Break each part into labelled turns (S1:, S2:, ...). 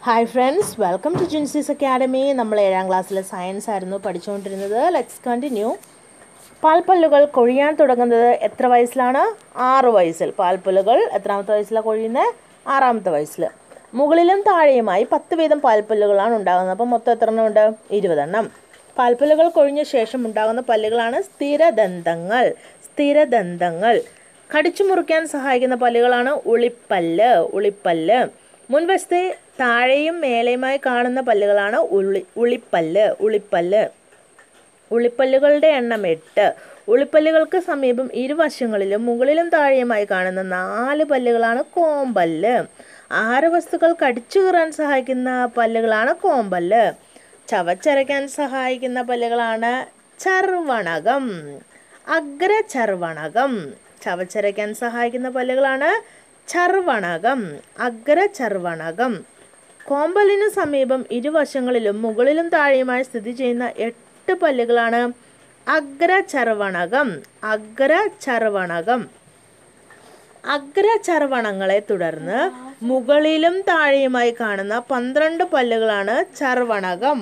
S1: hi friends welcome to ജിൻസീസ് academy നമ്മൾ ഏഴാം ക്ലാസ്സിലെ സയൻസ് ആയിരുന്നു പഠിച്ചുകൊണ്ടിരുന്നത് ലെറ്റ്സ് കണ്ടിന്യൂ പാൽപ്പല്ലുകൾ കൊഴിയാൻ തുടങ്ങുന്നത് എത്ര വയസ്സിലാണ് ആറ് വയസ്സിൽ പാൽപ്പല്ലുകൾ എത്രാമത്തെ വയസ്സിലാണ് കൊഴിയുന്നത് ആറാമത്തെ വയസ്സിൽ മുകളിലും താഴെയുമായി പത്ത് വീതം പാൽപ്പല്ലുകളാണ് ഉണ്ടാകുന്നത് അപ്പം മൊത്തം എത്ര എണ്ണം ഉണ്ട് ഇരുപതെണ്ണം പാൽപ്പല്ലുകൾ കൊഴിഞ്ഞ ശേഷം ഉണ്ടാകുന്ന പല്ലുകളാണ് സ്ഥിരദന്തങ്ങൾ സ്ഥിരദന്തങ്ങൾ കടിച്ചു മുറിക്കാൻ സഹായിക്കുന്ന പല്ലുകളാണ് ഉളിപ്പല്ല് ഉളിപ്പല്ല് മുൻവശത്തെ താഴെയും മേലെയുമായി കാണുന്ന പല്ലുകളാണ് ഉള്ളി ഉളിപ്പല്ല് ഉളിപ്പല്ല് ഉളിപ്പല്ലുകളുടെ എണ്ണം എട്ട് ഉളിപ്പല്ലുകൾക്ക് സമീപം ഇരുവശങ്ങളിലും മുകളിലും താഴെയുമായി കാണുന്ന നാല് പല്ലുകളാണ് കോമ്പല്ല് ആഹാരവസ്തുക്കൾ കടിച്ചു കീറാൻ സഹായിക്കുന്ന പല്ലുകളാണ് കോമ്പല്ല് ചവച്ചരയ്ക്കാൻ സഹായിക്കുന്ന പല്ലുകളാണ് ചർവണകം അഗ്രചർവണകം ചവച്ചരയ്ക്കാൻ സഹായിക്കുന്ന പല്ലുകളാണ് ചർവണകം അഗ്രചർവണകം കോമ്പലിനു സമീപം ഇരുവശങ്ങളിലും മുകളിലും താഴെയുമായി സ്ഥിതി ചെയ്യുന്ന എട്ട് പല്ലുകളാണ് അഗ്രചർവണകം അഗ്രചർവണകം അഗ്രചർവണങ്ങളെ തുടർന്ന് മുകളിലും താഴെയുമായി കാണുന്ന പന്ത്രണ്ട് പല്ലുകളാണ് ചർവണകം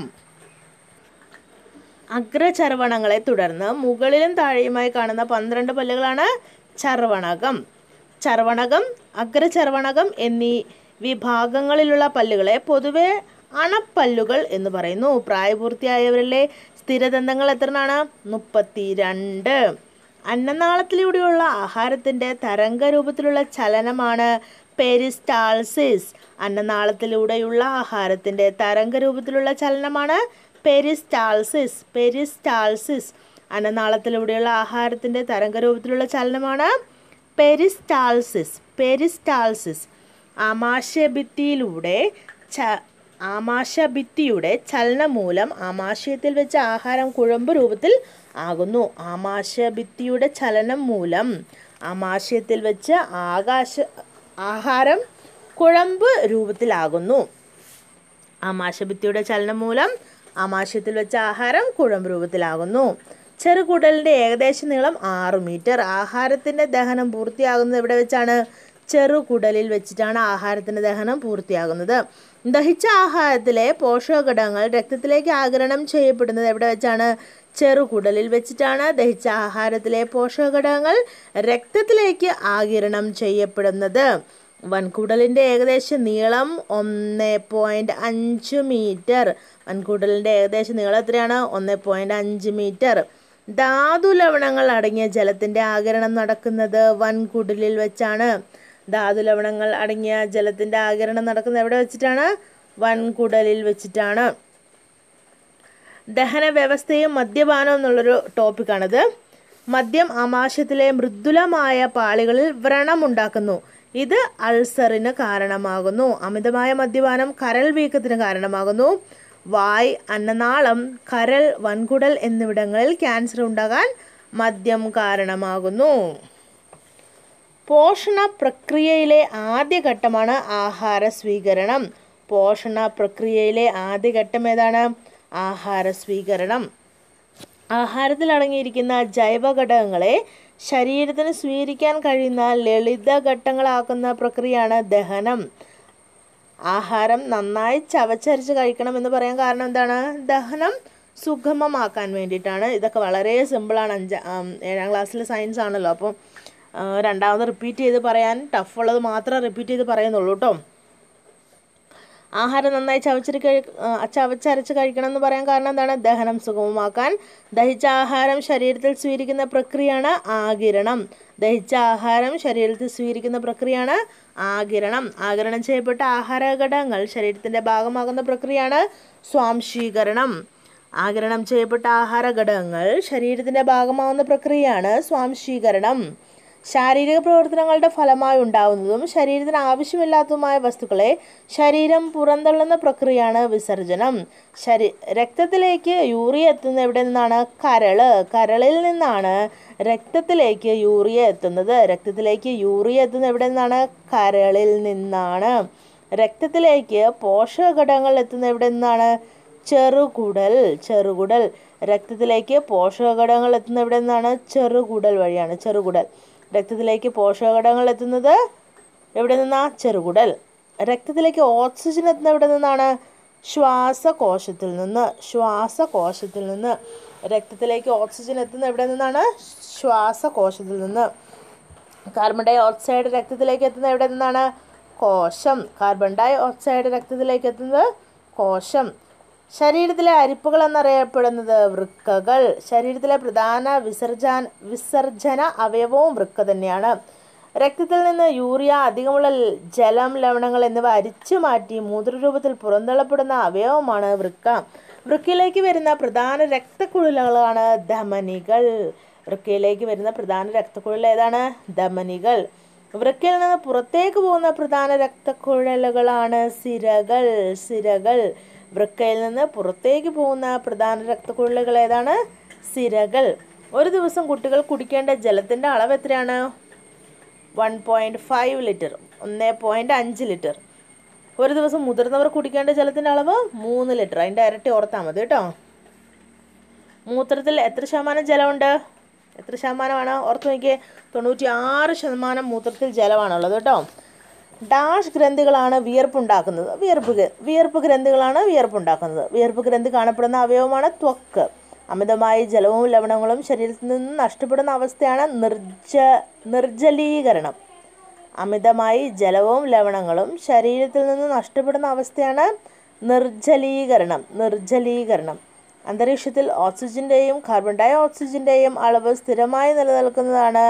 S1: അഗ്രചർവണങ്ങളെ തുടർന്ന് മുകളിലും താഴെയുമായി കാണുന്ന പന്ത്രണ്ട് പല്ലുകളാണ് ചർവണകം ചർവണകം അഗ്രചർവണകം എന്നീ വിഭാഗങ്ങളിലുള്ള പല്ലുകളെ പൊതുവെ അണപ്പല്ലുകൾ എന്ന് പറയുന്നു പ്രായപൂർത്തിയായവരിലെ സ്ഥിരദന്തങ്ങൾ എത്രയാണ് മുപ്പത്തിരണ്ട് അന്നനാളത്തിലൂടെയുള്ള ആഹാരത്തിൻ്റെ തരംഗരൂപത്തിലുള്ള ചലനമാണ് പെരിസ്റ്റാൾസിസ് അന്നനാളത്തിലൂടെയുള്ള ആഹാരത്തിൻ്റെ തരംഗരൂപത്തിലുള്ള ചലനമാണ് പെരിസ്റ്റാൾസിസ് പെരിസ്റ്റാൾസിസ് അന്നനാളത്തിലൂടെയുള്ള ആഹാരത്തിൻ്റെ തരംഗരൂപത്തിലുള്ള ചലനമാണ് പെരിസ്റ്റാൾസിസ് പെരിസ്റ്റാൾസിസ് ആമാശയഭിത്തിയിലൂടെ ച ആമാശയഭിത്തിയുടെ ചലനം മൂലം ആമാശയത്തിൽ വെച്ച് ആഹാരം കുഴമ്പ് രൂപത്തിൽ ആകുന്നു ആമാശയഭിത്തിയുടെ ചലനം മൂലം ആമാശയത്തിൽ വെച്ച് ആകാശ ആഹാരം കുഴമ്പ് രൂപത്തിലാകുന്നു ആമാശഭിത്തിയുടെ ചലനം മൂലം ആമാശയത്തിൽ വെച്ച ആഹാരം കുഴമ്പ് രൂപത്തിലാകുന്നു ചെറുകുടലിൻ്റെ ഏകദേശ നീളം ആറ് മീറ്റർ ആഹാരത്തിൻ്റെ ദഹനം പൂർത്തിയാകുന്നത് എവിടെ വെച്ചാണ് ചെറുകുടലിൽ വെച്ചിട്ടാണ് ആഹാരത്തിൻ്റെ ദഹനം പൂർത്തിയാകുന്നത് ദഹിച്ച ആഹാരത്തിലെ പോഷകഘടകങ്ങൾ രക്തത്തിലേക്ക് ആഗിരണം ചെയ്യപ്പെടുന്നത് എവിടെ വെച്ചാണ് ചെറുകുടലിൽ വെച്ചിട്ടാണ് ദഹിച്ച ആഹാരത്തിലെ പോഷകഘടകങ്ങൾ രക്തത്തിലേക്ക് ആഗിരണം ചെയ്യപ്പെടുന്നത് വൻകുടലിൻ്റെ ഏകദേശ നീളം ഒന്ന് പോയിൻറ്റ് അഞ്ച് മീറ്റർ വൻകുടലിൻ്റെ ഏകദേശ നീളം എത്രയാണ് ഒന്ന് പോയിൻറ്റ് അഞ്ച് മീറ്റർ ധാതു ലവണങ്ങൾ അടങ്ങിയ ജലത്തിൻ്റെ ആഗിരണം നടക്കുന്നത് വൻകുടലിൽ വെച്ചാണ് ധാതു ലവണങ്ങൾ അടങ്ങിയ ജലത്തിൻ്റെ ആഗിരണം നടക്കുന്നത് എവിടെ വെച്ചിട്ടാണ് വൻകുടലിൽ വെച്ചിട്ടാണ് ദഹന വ്യവസ്ഥയും മദ്യപാനവും എന്നുള്ളൊരു ടോപ്പിക്കാണിത് മദ്യം ആമാശയത്തിലെ മൃദുലമായ പാളികളിൽ വ്രണമുണ്ടാക്കുന്നു ഇത് അൾസറിന് കാരണമാകുന്നു അമിതമായ മദ്യപാനം കരൾ വീക്കത്തിന് കാരണമാകുന്നു വായ് അന്നനാളം കരൾ വൻകുടൽ എന്നിവിടങ്ങളിൽ ക്യാൻസർ ഉണ്ടാകാൻ മദ്യം കാരണമാകുന്നു പോഷണ പ്രക്രിയയിലെ ആദ്യ ഘട്ടമാണ് ആഹാര സ്വീകരണം പോഷണ പ്രക്രിയയിലെ ആദ്യ ഘട്ടം ഏതാണ് ആഹാര സ്വീകരണം ആഹാരത്തിൽ അടങ്ങിയിരിക്കുന്ന ജൈവ ഘടകങ്ങളെ ശരീരത്തിന് സ്വീകരിക്കാൻ കഴിയുന്ന ലളിത ഘട്ടങ്ങളാക്കുന്ന പ്രക്രിയയാണ് ദഹനം ആഹാരം നന്നായി ചവച്ചരിച്ച് കഴിക്കണം എന്ന് പറയാൻ കാരണം എന്താണ് ദഹനം സുഗമമാക്കാൻ വേണ്ടിയിട്ടാണ് ഇതൊക്കെ വളരെ സിമ്പിളാണ് അഞ്ച ഏഴാം ക്ലാസ്സിലെ സയൻസ് ആണല്ലോ അപ്പം രണ്ടാമത് റിപ്പീറ്റ് ചെയ്ത് പറയാൻ ടഫുള്ളത് മാത്രമേ റിപ്പീറ്റ് ചെയ്ത് പറയുന്നുള്ളൂ കേട്ടോ ആഹാരം നന്നായി ചവച്ചരി കഴി ചവച്ചരച്ച് കഴിക്കണം എന്ന് പറയാൻ കാരണം എന്താണ് ദഹനം സുഗമമാക്കാൻ ദഹിച്ച ആഹാരം ശരീരത്തിൽ സ്വീകരിക്കുന്ന പ്രക്രിയയാണ് ആകിരണം ദഹിച്ച ആഹാരം ശരീരത്തിൽ സ്വീകരിക്കുന്ന പ്രക്രിയയാണ് ആകിരണം ആകിരണം ചെയ്യപ്പെട്ട ആഹാര ഘടകങ്ങൾ ശരീരത്തിൻ്റെ ഭാഗമാകുന്ന പ്രക്രിയയാണ് സ്വാംശീകരണം ആകിരണം ചെയ്യപ്പെട്ട ആഹാര ഘടകങ്ങൾ ശരീരത്തിൻ്റെ ഭാഗമാകുന്ന പ്രക്രിയയാണ് സ്വാംശീകരണം ശാരീരിക പ്രവർത്തനങ്ങളുടെ ഫലമായി ഉണ്ടാവുന്നതും ശരീരത്തിന് ആവശ്യമില്ലാത്തതുമായ വസ്തുക്കളെ ശരീരം പുറന്തള്ളുന്ന പ്രക്രിയയാണ് വിസർജനം ശരീ രക്തത്തിലേക്ക് യൂറിയ എത്തുന്ന എവിടെ നിന്നാണ് കരള് കരളിൽ നിന്നാണ് രക്തത്തിലേക്ക് യൂറിയ എത്തുന്നത് രക്തത്തിലേക്ക് യൂറിയ എത്തുന്ന എവിടെ നിന്നാണ് കരളിൽ നിന്നാണ് രക്തത്തിലേക്ക് പോഷകഘടകങ്ങൾ എത്തുന്ന എവിടെ നിന്നാണ് ചെറുകുടൽ ചെറുകുടൽ രക്തത്തിലേക്ക് പോഷകഘടകങ്ങൾ എത്തുന്ന എവിടെ നിന്നാണ് ചെറുകുടൽ വഴിയാണ് ചെറുകുടൽ രക്തത്തിലേക്ക് പോഷകഘടകങ്ങൾ എത്തുന്നത് എവിടെ നിന്നാ ചെറുകുടൽ രക്തത്തിലേക്ക് ഓക്സിജൻ എത്തുന്ന എവിടെ നിന്നാണ് ശ്വാസകോശത്തിൽ നിന്ന് ശ്വാസകോശത്തിൽ നിന്ന് രക്തത്തിലേക്ക് ഓക്സിജൻ എത്തുന്ന എവിടെ നിന്നാണ് ശ്വാസകോശത്തിൽ നിന്ന് കാർബൺ ഡൈ ഓക്സൈഡ് രക്തത്തിലേക്ക് എത്തുന്ന എവിടെ നിന്നാണ് കോശം കാർബൺ ഡൈ ഓക്സൈഡ് രക്തത്തിലേക്ക് എത്തുന്നത് കോശം ശരീരത്തിലെ അരിപ്പുകൾ എന്നറിയപ്പെടുന്നത് വൃക്കകൾ ശരീരത്തിലെ പ്രധാന വിസർജന വിസർജന അവയവവും വൃക്ക തന്നെയാണ് രക്തത്തിൽ നിന്ന് യൂറിയ അധികമുള്ള ൽ- ജലം ലവണങ്ങൾ എന്നിവ അരിച്ചു മാറ്റി മൂത്രരൂപത്തിൽ പുറന്തള്ളപ്പെടുന്ന അവയവമാണ് വൃക്ക വൃക്കയിലേക്ക് വരുന്ന പ്രധാന രക്തക്കുഴലുകളാണ് ധമനികൾ വൃക്കയിലേക്ക് വരുന്ന പ്രധാന രക്തക്കുഴൽ ഏതാണ് ധമനികൾ വൃക്കയിൽ നിന്ന് പുറത്തേക്ക് പോകുന്ന പ്രധാന രക്തക്കുഴലുകളാണ് സിരകൾ സിരകൾ വൃക്കയിൽ നിന്ന് പുറത്തേക്ക് പോകുന്ന പ്രധാന രക്തക്കുഴലുകൾ ഏതാണ് സിരകൾ ഒരു ദിവസം കുട്ടികൾ കുടിക്കേണ്ട ജലത്തിൻ്റെ അളവ് എത്രയാണ് വൺ പോയിൻറ്റ് ഫൈവ് ലിറ്റർ ഒന്ന് പോയിൻറ്റ് അഞ്ച് ലിറ്റർ ഒരു ദിവസം മുതിർന്നവർ കുടിക്കേണ്ട ജലത്തിൻ്റെ അളവ് മൂന്ന് ലിറ്റർ അതിൻ്റെ ഇരട്ടി ഓർത്താൽ മതി കേട്ടോ മൂത്രത്തിൽ എത്ര ശതമാനം ജലമുണ്ട് എത്ര ശതമാനമാണ് ഓർത്ത് നോക്കിയേ തൊണ്ണൂറ്റി ആറ് ശതമാനം മൂത്രത്തിൽ ജലമാണുള്ളത് കേട്ടോ ഡാഷ് ഗ്രന്ഥികളാണ് വിയർപ്പുണ്ടാക്കുന്നത് വിയർപ്പ് ഗ്ര- വിയർപ്പ് ഗ്രന്ഥികളാണ് വിയർപ്പുണ്ടാക്കുന്നത് വിയർപ്പ് ഗ്രന്ഥി കാണപ്പെടുന്ന അവയവമാണ് ത്വക്ക് അമിതമായി ജലവും ലവണങ്ങളും ശരീരത്തിൽ നിന്ന് നഷ്ടപ്പെടുന്ന അവസ്ഥയാണ് നിർജ നിർജ്ജലീകരണം അമിതമായി ജലവും ലവണങ്ങളും ശരീരത്തിൽ നിന്ന് നഷ്ടപ്പെടുന്ന അവസ്ഥയാണ് നിർജ്ജലീകരണം നിർജ്ജലീകരണം അന്തരീക്ഷത്തിൽ ഓക്സിജന്റെയും കാർബൺ ഡൈ ഓക്സിജന്റെയും അളവ് സ്ഥിരമായി നിലനിൽക്കുന്നതാണ്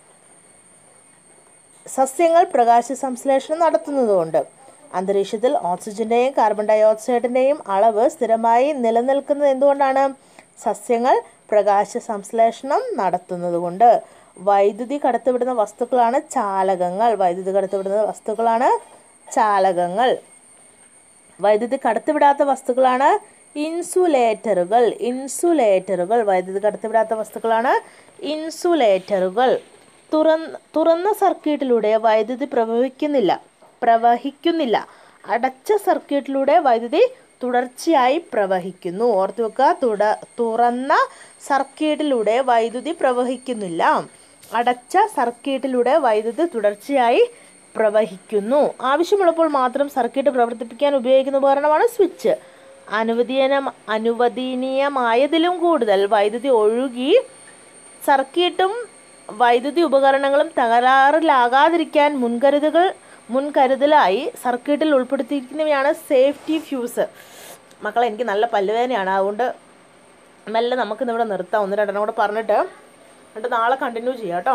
S1: സസ്യങ്ങൾ പ്രകാശ സംശ്ലേഷണം നടത്തുന്നതുകൊണ്ട് അന്തരീക്ഷത്തിൽ ഓക്സിജന്റെയും കാർബൺ ഡൈ ഓക്സൈഡിന്റെയും അളവ് സ്ഥിരമായി നിലനിൽക്കുന്നത് എന്തുകൊണ്ടാണ് സസ്യങ്ങൾ പ്രകാശ സംശ്ലേഷണം നടത്തുന്നതുകൊണ്ട് വൈദ്യുതി കടത്തിവിടുന്ന വസ്തുക്കളാണ് ചാലകങ്ങൾ വൈദ്യുതി കടത്തിവിടുന്ന വസ്തുക്കളാണ് ചാലകങ്ങൾ വൈദ്യുതി കടത്തിവിടാത്ത വസ്തുക്കളാണ് ഇൻസുലേറ്ററുകൾ ഇൻസുലേറ്ററുകൾ വൈദ്യുതി കടത്തിവിടാത്ത വസ്തുക്കളാണ് ഇൻസുലേറ്ററുകൾ തുറന്ന തുറന്ന സർക്യൂട്ടിലൂടെ വൈദ്യുതി പ്രവഹിക്കുന്നില്ല പ്രവഹിക്കുന്നില്ല അടച്ച സർക്യൂട്ടിലൂടെ വൈദ്യുതി തുടർച്ചയായി പ്രവഹിക്കുന്നു ഓർത്തു വെക്കുക തുട തുറന്ന സർക്യൂട്ടിലൂടെ വൈദ്യുതി പ്രവഹിക്കുന്നില്ല അടച്ച സർക്യൂട്ടിലൂടെ വൈദ്യുതി തുടർച്ചയായി പ്രവഹിക്കുന്നു ആവശ്യമുള്ളപ്പോൾ മാത്രം സർക്യൂട്ട് പ്രവർത്തിപ്പിക്കാൻ ഉപയോഗിക്കുന്ന ഉപകരണമാണ് സ്വിച്ച് അനുവദീന അനുവദനീയമായതിലും കൂടുതൽ വൈദ്യുതി ഒഴുകി സർക്യൂട്ടും വൈദ്യുതി ഉപകരണങ്ങളും തകരാറിലാകാതിരിക്കാൻ മുൻകരുതുകൾ മുൻകരുതലായി സർക്യൂട്ടിൽ ഉൾപ്പെടുത്തിയിരിക്കുന്നവയാണ് സേഫ്റ്റി ഫ്യൂസ് മക്കളെ എനിക്ക് നല്ല പല്ലുവേദനയാണ് അതുകൊണ്ട് മെല്ലെ നമുക്ക് ഇവിടെ നിർത്താം ഒന്ന് രണ്ടെണ്ണം കൂടെ പറഞ്ഞിട്ട് എന്നിട്ട് നാളെ കണ്ടിന്യൂ ചെയ്യാം കേട്ടോ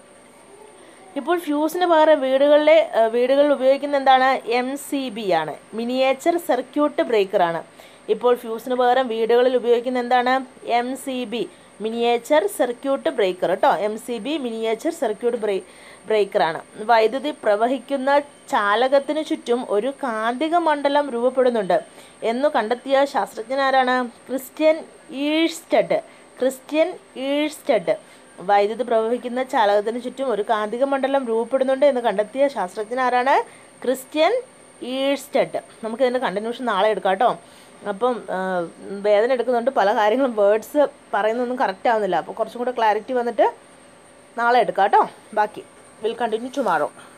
S1: ഇപ്പോൾ ഫ്യൂസിന് പകരം വീടുകളിലെ ഏഹ്, വീടുകളിൽ ഉപയോഗിക്കുന്ന എന്താണ് എം സി ബി ആണ് മിനിയേച്ചർ സർക്യൂട്ട് ബ്രേക്കറാണ് ഇപ്പോൾ ഫ്യൂസിന് പകരം വീടുകളിൽ ഉപയോഗിക്കുന്ന എന്താണ് M C B miniature circuit breaker കേട്ടോ M C B miniature circuit ബ്രേ ബ്രേക്കറാണ് വൈദ്യുതി പ്രവഹിക്കുന്ന ചാലകത്തിന് ചുറ്റും ഒരു കാന്തിക മണ്ഡലം രൂപപ്പെടുന്നുണ്ട് എന്നു കണ്ടെത്തിയ ശാസ്ത്രജ്ഞനാരാണ് ക്രിസ്ത്യൻ ഈഴ്സ്റ്റഡ് ക്രിസ്ത്യൻ ഈഴ്സ്റ്റഡ് വൈദ്യുതി പ്രവഹിക്കുന്ന ചാലകത്തിന് ചുറ്റും ഒരു കാന്തിക മണ്ഡലം രൂപപ്പെടുന്നുണ്ട് എന്ന് കണ്ടെത്തിയ ശാസ്ത്രജ്ഞൻ ആരാണ് ക്രിസ്ത്യൻ ഈഴ്സ്റ്റഡ് നമുക്ക് ഇതിൻ്റെ കണ്ടിന്യൂഷൻ നാളെ എടുക്കാം കേട്ടോ അപ്പം ആ, വേദന എടുക്കുന്നുണ്ട് പല കാര്യങ്ങളും വേർഡ്സ് പറയുന്നൊന്നും കറക്റ്റ് ആവുന്നില്ല അപ്പോൾ കുറച്ചും കൂടെ ക്ലാരിറ്റി വന്നിട്ട് നാളെ എടുക്കാം കേട്ടോ ബാക്കി വിൽ കണ്ടിന്യൂ ടുമാറോ